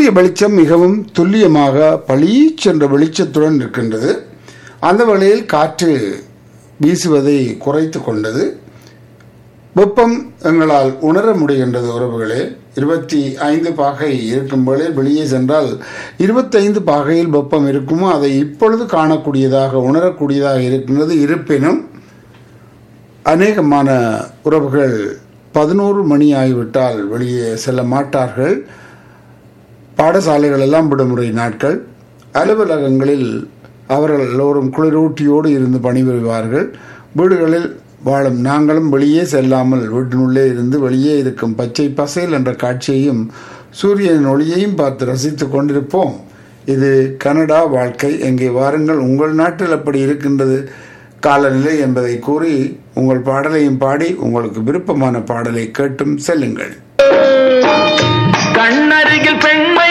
சூரிய வெளிச்சம் மிகவும் துல்லியமாக பளீச்சென்ற வெளிச்சத்துடன் இருக்கின்றது அந்த வேளையில் காற்று வீசுவதை குறைத்து கொண்டது வெப்பம் எங்களால் உணர முடிகின்றது உறவுகளே இருபத்தி ஐந்து பாகை இருக்கும் வேளை வெளியே சென்றால் இருபத்தைந்து பாகையில் வெப்பம் இருக்குமோ அதை இப்பொழுது காணக்கூடியதாக உணரக்கூடியதாக இருக்கின்றது இருப்பினும் அநேகமான உறவுகள் பதினோரு மணி ஆகிவிட்டால் வெளியே செல்ல மாட்டார்கள் பாடசாலைகள் எல்லாம் விடுமுறை நாட்கள் அலுவலகங்களில் அவர்கள் எல்லோரும் குளிரூட்டியோடு இருந்து பணிபுரிவார்கள் வீடுகளில் வாழும் நாங்களும் வெளியே செல்லாமல் வீட்டினுள்ளே இருந்து வெளியே இருக்கும் பச்சை பசேல் என்ற காட்சியையும் சூரியனின் ஒளியையும் பார்த்து ரசித்துக் கொண்டிருப்போம் இது கனடா வாழ்க்கை எங்கே வாருங்கள் உங்கள் நாட்டில் அப்படி இருக்கின்றது காலநிலை என்பதை கூறி உங்கள் பாடலையும் பாடி உங்களுக்கு விருப்பமான பாடலை கேட்டும் செல்லுங்கள் கண்ணருகில் பெண்மை